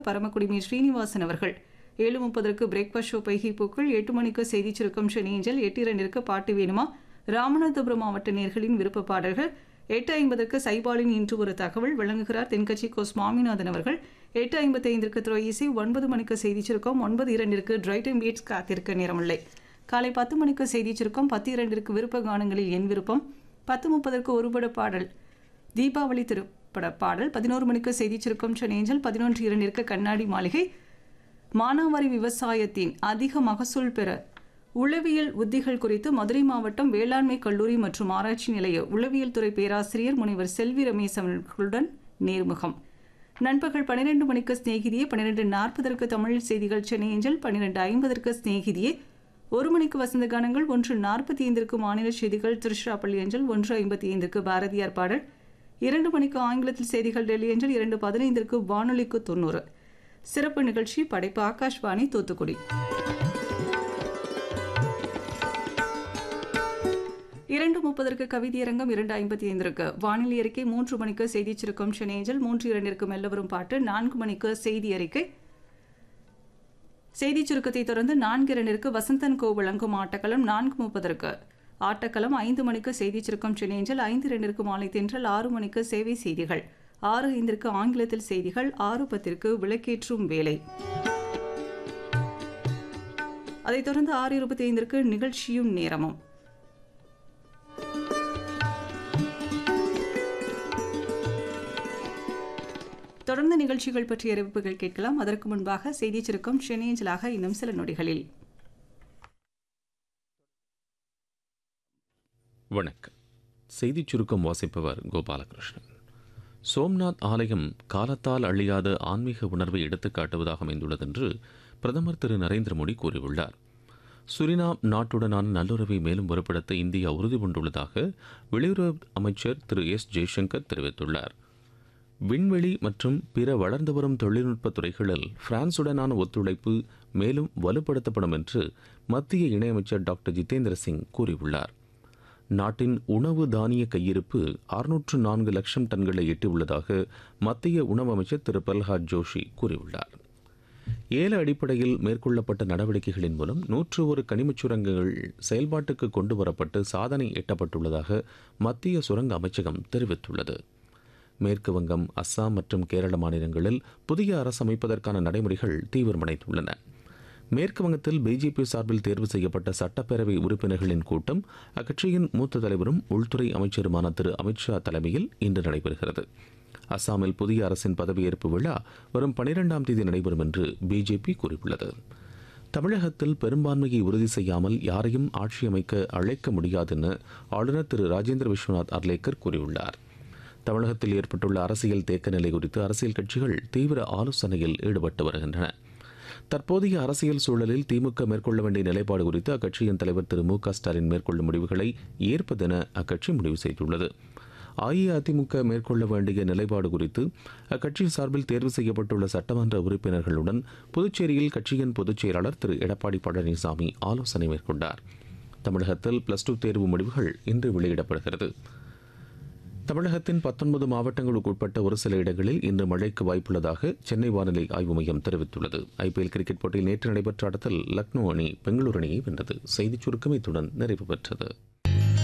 பரமக்குடிமி ஸ்ரீனிவாசன் அவர்கள் ஏழு முப்பதற்கு பிரேக்ஃபாஸ்ட் ஷோ பைகி பூக்கள் எட்டு மணிக்கு செய்திச் சுருக்கம் ஷெனியஞ்சல் எட்டு இரண்டிற்கு பாட்டு வேணுமா ராமநாதபுரம் மாவட்ட நேர்களின் விருப்ப பாடல்கள் எட்டு ஐம்பதற்கு சைபாலின் இன்று ஒரு தகவல் வழங்குகிறார் தென்கட்சி கோ சுவாமிநாதன் அவர்கள் எட்டு ஐம்பத்தைந்திற்கு துறையிசை ஒன்பது மணிக்கு செய்திச் சுருக்கம் ஒன்பது இரண்டிற்கு ட்ரை டைம் பீட்ஸ் காத்திருக்க நேரமில்லை காலை பத்து மணிக்கு செய்திச் சுருக்கம் பத்து இரண்டிற்கு விருப்ப கானங்களில் என் விருப்பம் பத்து முப்பதற்கு ஒருபட பாடல் தீபாவளி திருப்பட பாடல் பதினோரு மணிக்கு செய்திச் சுருக்கம் சென்னையஞ்சல் பதினொன்று இரண்டிற்கு கண்ணாடி மாளிகை மானாவாரி விவசாயத்தின் அதிக மகசூல் பெற உளவியல் உத்திகள் குறித்து மதுரை மாவட்டம் வேளாண்மை கல்லூரி மற்றும் ஆராய்ச்சி நிலைய உளவியல் துறை பேராசிரியர் முனைவர் செல்வி ரமேஷ் அவர்களுடன் நேர்முகம் நண்பகல் பன்னிரண்டு மணிக்கு சிநேகிதியே பன்னிரெண்டு நாற்பதற்கு தமிழ் செய்திகள் சென்னையஞ்சல் பன்னிரெண்டு ஐம்பதற்கு சிநேகிதியே ஒரு மணிக்கு வசந்த கானங்கள் ஒன்று நாற்பத்தி ஐந்திற்கு மாநில செய்திகள் திருச்சிராப்பள்ளி அஞ்சல் ஒன்று ஐம்பத்தி ஐந்திற்கு பாரதியார் பாடல் இரண்டு மணிக்கு ஆங்கிலத்தில் செய்திகள் டெல்லி அஞ்சல் இரண்டு பதினைந்திற்கு வானொலிக்கு தொண்ணூறு சிறப்பு நிகழ்ச்சி படைப்பு ஆகாஷ்வாணி தூத்துக்குடி இரண்டு முப்பதற்கு கவிதையரங்கம் இரண்டு ஐம்பத்தி ஐந்திற்கு வானிலை அறிக்கை மூன்று மணிக்கு செய்திச் சுருக்கம் சென்னையஞ்சல் மூன்று இரண்டிற்கு மெல்ல வரும் பாட்டு நான்கு மணிக்கு செய்தி அறிக்கை செய்திச் சுருக்கத்தை தொடர்ந்து நான்கு இரண்டிற்கு வசந்தன் கோ வழங்கும் ஆட்டக்களம் நான்கு முப்பதற்கு ஆட்டக்களம் ஐந்து மணிக்கு செய்திச் சுருக்கம் சென்னையஞ்சல் ஐந்து இரண்டிற்கு மாலை தென்றல் ஆறு மணிக்கு சேவை செய்திகள் ஆறு ஐந்திற்கு ஆங்கிலத்தில் செய்திகள் ஆறு பத்திற்கு விளக்கேற்றும் வேலை அதைத் தொடர்ந்து ஆறு இருபத்தி ஐந்திற்கு நிகழ்ச்சியும் நேரமும் தொடர்ந்து நிகழ்ச்சிகள் பற்றிய அறிவிப்புகள் கேட்கலாம் அதற்கு முன்பாக செய்திச் சுருக்கம் சென்னையஞ்சலாக இன்னும் சில நொடிகளில் வணக்கம் செய்திச் சுருக்கம் வாசிப்பவர் கோபாலகிருஷ்ணன் சோம்நாத் ஆலயம் காலத்தால் அழியாத ஆன்மீக உணர்வை எடுத்துக்காட்டுவதாக அமைந்துள்ளது என்று பிரதமர் திரு நரேந்திர மோடி கூறியுள்ளார் சுரினாம் நாட்டுடனான நல்லுறவை மேலும் வலுப்படுத்த இந்தியா உறுதி பூண்டுள்ளதாக வெளியுறவு அமைச்சர் திரு எஸ் ஜெய்சங்கர் தெரிவித்துள்ளார் விண்வெளி மற்றும் பிற வளர்ந்து வரும் தொழில்நுட்ப துறைகளில் பிரான்சுடனான ஒத்துழைப்பு மேலும் வலுப்படுத்தப்படும் என்று மத்திய இணையமைச்சர் டாக்டர் ஜிதேந்திர சிங் கூறியுள்ளார் நாட்டின் உணவு தானிய கையிருப்பு அறுநூற்று நான்கு லட்சம் டன்களை எட்டியுள்ளதாக மத்திய உணவு அமைச்சர் திரு பிரல்ஹாத் ஜோஷி கூறியுள்ளார் ஏல அடிப்படையில் மேற்கொள்ளப்பட்ட நடவடிக்கைகளின் மூலம் நூற்று ஒரு கனிமச் சுரங்கங்கள் செயல்பாட்டுக்கு கொண்டு வரப்பட்டு சாதனை எட்டப்பட்டுள்ளதாக மத்திய சுரங்க அமைச்சகம் தெரிவித்துள்ளது மேற்கு வங்கம் அஸ்ஸாம் மற்றும் கேரள மாநிலங்களில் புதிய அரசு அமைப்பதற்கான நடைமுறைகள் தீவிரமடைந்துள்ளன மேற்கு வங்கத்தில் பிஜேபி சார்பில் தேர்வு செய்யப்பட்ட சட்டப்பேரவை உறுப்பினர்களின் கூட்டம் அக்கட்சியின் மூத்த தலைவரும் உள்துறை அமைச்சருமான திரு அமித்ஷா தலைமையில் இன்று நடைபெறுகிறது அஸ்ஸாமில் புதிய அரசின் பதவியேற்பு விழா வரும் பனிரெண்டாம் தேதி நடைபெறும் என்று பிஜேபி கூறியுள்ளது தமிழகத்தில் பெரும்பான்மையை உறுதி செய்யாமல் யாரையும் ஆட்சி அமைக்க அழைக்க முடியாதென ஆளுநர் திரு ராஜேந்திர விஸ்வநாத் அர்லேக்கர் கூறியுள்ளார் தமிழகத்தில் ஏற்பட்டுள்ள அரசியல் தேக்க நிலை குறித்து அரசியல் கட்சிகள் தீவிர ஆலோசனையில் ஈடுபட்டு வருகின்றன தற்போதைய அரசியல் சூழலில் திமுக மேற்கொள்ள வேண்டிய நிலைப்பாடு குறித்து அக்கட்சியின் தலைவர் திரு மு க ஸ்டாலின் மேற்கொள்ளும் முடிவுகளை ஏற்பதென அக்கட்சி முடிவு செய்துள்ளது அஇஅதிமுக மேற்கொள்ள வேண்டிய நிலைப்பாடு குறித்து அக்கட்சி சார்பில் தேர்வு செய்யப்பட்டுள்ள சட்டமன்ற உறுப்பினர்களுடன் புதுச்சேரியில் கட்சியின் பொதுச் செயலாளர் திரு எடப்பாடி பழனிசாமி ஆலோசனை மேற்கொண்டார் தமிழகத்தில் பிளஸ் டூ தேர்வு முடிவுகள் இன்று வெளியிடப்படுகிறது தமிழகத்தின் பத்தொன்பது மாவட்டங்களுக்கு உட்பட்ட ஒரு சில இடங்களில் இன்று மழைக்கு வாய்ப்புள்ளதாக சென்னை வானிலை ஆய்வு மையம் தெரிவித்துள்ளது ஐபிஎல் கிரிக்கெட் போட்டியில் நேற்று நடைபெற்ற ஆட்டத்தில் லக்னோ அணி பெங்களூரு அணியை வென்றது செய்திச் சுருக்கம் இத்துடன் நிறைவு பெற்றது